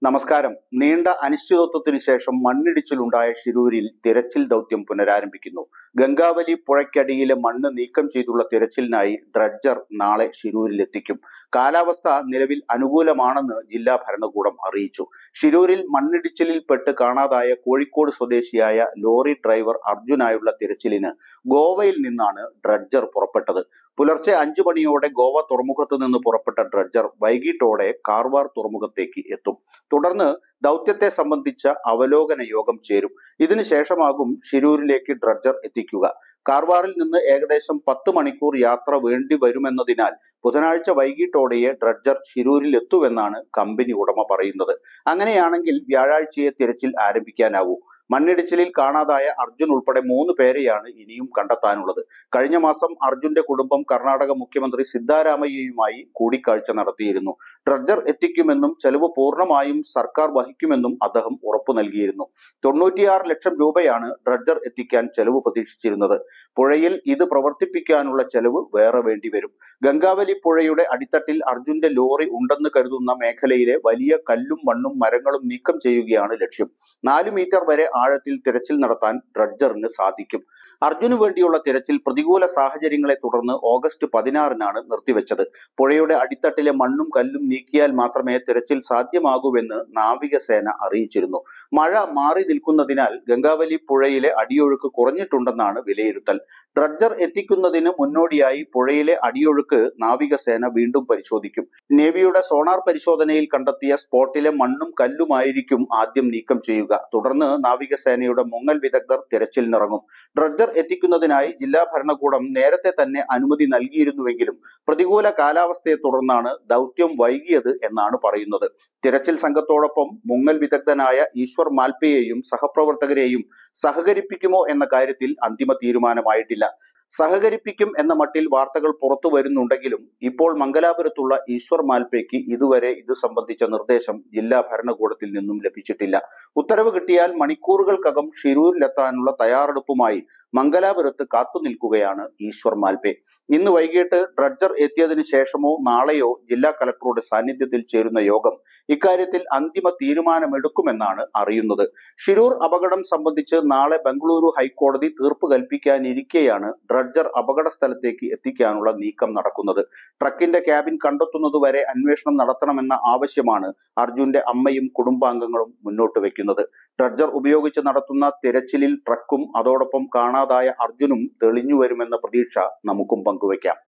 നമസ്കാരം നീണ്ട അനിശ്ചിതത്വത്തിന് ശേഷം മണ്ണിടിച്ചിലുണ്ടായ ഷിരൂരിൽ തിരച്ചിൽ ദൗത്യം പുനരാരംഭിക്കുന്നു ഗംഗാവലി പുഴയ്ക്കടിയിലെ മണ്ണ് നീക്കം ചെയ്തുള്ള തിരച്ചിലിനായി ഡ്രഡ്ജർ നാളെ ഷിരൂരിലെത്തിക്കും കാലാവസ്ഥ നിലവിൽ അനുകൂലമാണെന്ന് ജില്ലാ ഭരണകൂടം അറിയിച്ചു ഷിരൂരിൽ മണ്ണിടിച്ചിലിൽ പെട്ട് കാണാതായ കോഴിക്കോട് സ്വദേശിയായ ലോറി ഡ്രൈവർ അർജുനായുള്ള തിരച്ചിലിന് ഗോവയിൽ നിന്നാണ് ഡ്രഡ്ജർ പുറപ്പെട്ടത് പുലർച്ചെ അഞ്ചു മണിയോടെ ഗോവ തുറമുഖത്തു നിന്ന് പുറപ്പെട്ട ഡ്രഡ്ജർ വൈകിട്ടോടെ കാർവാർ തുറമുഖത്തേക്ക് എത്തും തുടർന്ന് ദൗത്യത്തെ സംബന്ധിച്ച അവലോകന യോഗം ചേരും ഇതിനുശേഷമാകും ഷിരൂരിലേക്ക് ഡ്രഡ്ജർ എത്തിക്കുക കാർവാറിൽ നിന്ന് ഏകദേശം പത്ത് മണിക്കൂർ യാത്ര വേണ്ടി വരുമെന്നതിനാൽ ബുധനാഴ്ച വൈകിട്ടോടെയേ ഡ്രഡ്ജർ ഷിരൂരിൽ എത്തുമെന്നാണ് കമ്പനി ഉടമ പറയുന്നത് അങ്ങനെയാണെങ്കിൽ വ്യാഴാഴ്ചയെ തിരച്ചിൽ ആരംഭിക്കാനാവൂ മണ്ണിടിച്ചിലിൽ കാണാതായ അർജുൻ ഉൾപ്പെടെ മൂന്ന് പേരെയാണ് ഇനിയും കണ്ടെത്താനുള്ളത് കഴിഞ്ഞ മാസം അർജുന്റെ കുടുംബം കർണാടക മുഖ്യമന്ത്രി സിദ്ധാരാമയ്യയുമായി കൂടിക്കാഴ്ച നടത്തിയിരുന്നു ഡ്രഡ്ജർ എത്തിക്കുമെന്നും ചെലവ് പൂർണ്ണമായും സർക്കാർ വഹിക്കുമെന്നും അദ്ദേഹം ഉറപ്പു നൽകിയിരുന്നു തൊണ്ണൂറ്റിയാറ് ലക്ഷം രൂപയാണ് ഡ്രഡ്ജർ എത്തിക്കാൻ ചെലവ് പ്രതീക്ഷിച്ചിരുന്നത് പുഴയിൽ ഇത് പ്രവർത്തിപ്പിക്കാനുള്ള ചെലവ് വേറെ വേണ്ടിവരും ഗംഗാവലി പുഴയുടെ അടിത്തട്ടിൽ അർജുന്റെ ലോറി ഉണ്ടെന്ന് കരുതുന്ന മേഖലയിലെ വലിയ കല്ലും മണ്ണും മരങ്ങളും നീക്കം ചെയ്യുകയാണ് ലക്ഷ്യം നാല് മീറ്റർ വരെ ആഴത്തിൽ തിരച്ചിൽ നടത്താൻ ഡ്രഡ്ജറിന് സാധിക്കും അർജുന് വേണ്ടിയുള്ള തിരച്ചിൽ പ്രതികൂല സാഹചര്യങ്ങളെ തുടർന്ന് ഓഗസ്റ്റ് പതിനാറിനാണ് നിർത്തിവെച്ചത് പുഴയുടെ അടിത്തട്ടിലെ മണ്ണും കല്ലും നീക്കിയാൽ മാത്രമേ തിരച്ചിൽ സാധ്യമാകൂവെന്ന് നാവികസേന അറിയിച്ചിരുന്നു മഴ മാറി നിൽക്കുന്നതിനാൽ ഗംഗാവലി പുഴയിലെ അടിയൊഴുക്ക് കുറഞ്ഞിട്ടുണ്ടെന്നാണ് വിലയിരുത്തൽ ഡ്രഡ്ജർ എത്തിക്കുന്നതിന് മുന്നോടിയായി പുഴയിലെ അടിയൊഴുക്ക് നാവികസേന വീണ്ടും പരിശോധിക്കും നേവിയുടെ സോണാർ പരിശോധനയിൽ കണ്ടെത്തിയ സ്പോട്ടിലെ മണ്ണും കല്ലുമായിരിക്കും ആദ്യം നീക്കം ചെയ്യുക തുടർന്ന് നാവികസേനയുടെ മുങ്ങൽ വിദഗ്ധർ തിരച്ചിലിനിറങ്ങും ഡ്രഡ്ജർ എത്തിക്കുന്നതിനായി ജില്ലാ ഭരണകൂടം നേരത്തെ തന്നെ അനുമതി നൽകിയിരുന്നുവെങ്കിലും പ്രതികൂല കാലാവസ്ഥയെ തുടർന്നാണ് ദൗത്യം വൈകിയത് എന്നാണ് പറയുന്നത് തിരച്ചിൽ സംഘത്തോടൊപ്പം മുങ്ങൽ വിദഗ്ധനായ ഈശ്വർ മാൽപ്പയെയും സഹപ്രവർത്തകരെയും സഹകരിപ്പിക്കുമോ എന്ന കാര്യത്തിൽ അന്തിമ തീരുമാനമായിട്ടില്ല സഹകരിപ്പിക്കും എന്ന മട്ടിൽ വാർത്തകൾ പുറത്തു വരുന്നുണ്ടെങ്കിലും ഇപ്പോൾ മംഗലാപുരത്തുള്ള ഈശ്വർ മാൽപ്പയ്ക്ക് ഇതുവരെ ഇത് സംബന്ധിച്ച നിർദ്ദേശം ജില്ലാ ഭരണകൂടത്തിൽ നിന്നും ലഭിച്ചിട്ടില്ല ഉത്തരവ് കിട്ടിയാൽ മണിക്കൂറുകൾക്കകം ഷിരൂരിലെത്താനുള്ള തയ്യാറെടുപ്പുമായി മംഗലാപുരത്ത് കാത്തുനിൽക്കുകയാണ് ഈശ്വർ മാൽപ്പെ ഇന്ന് വൈകിട്ട് ഡ്രഡ്ജർ എത്തിയതിനു ശേഷമോ നാളെയോ ജില്ലാ കലക്ടറുടെ സാന്നിധ്യത്തിൽ ചേരുന്ന യോഗം ഇക്കാര്യത്തിൽ അന്തിമ തീരുമാനമെടുക്കുമെന്നാണ് അറിയുന്നത് ഷിരൂർ അപകടം സംബന്ധിച്ച് നാളെ ബംഗളൂരു ഹൈക്കോടതി തീർപ്പ് കൽപ്പിക്കാനിരിക്കെയാണ് ഡ്രഡ്ജർ അപകട സ്ഥലത്തേക്ക് എത്തിക്കാനുള്ള നീക്കം നടക്കുന്നത് ട്രക്കിന്റെ ക്യാബിൻ കണ്ടെത്തുന്നതുവരെ അന്വേഷണം നടത്തണമെന്ന ആവശ്യമാണ് അർജുന്റെ അമ്മയും കുടുംബാംഗങ്ങളും മുന്നോട്ട് വെക്കുന്നത് ഡ്രഡ്ജർ ഉപയോഗിച്ച് നടത്തുന്ന തിരച്ചിലിൽ ട്രക്കും അതോടൊപ്പം കാണാതായ അർജുനും തെളിഞ്ഞു വരുമെന്ന പ്രതീക്ഷ നമുക്കും പങ്കുവയ്ക്കാം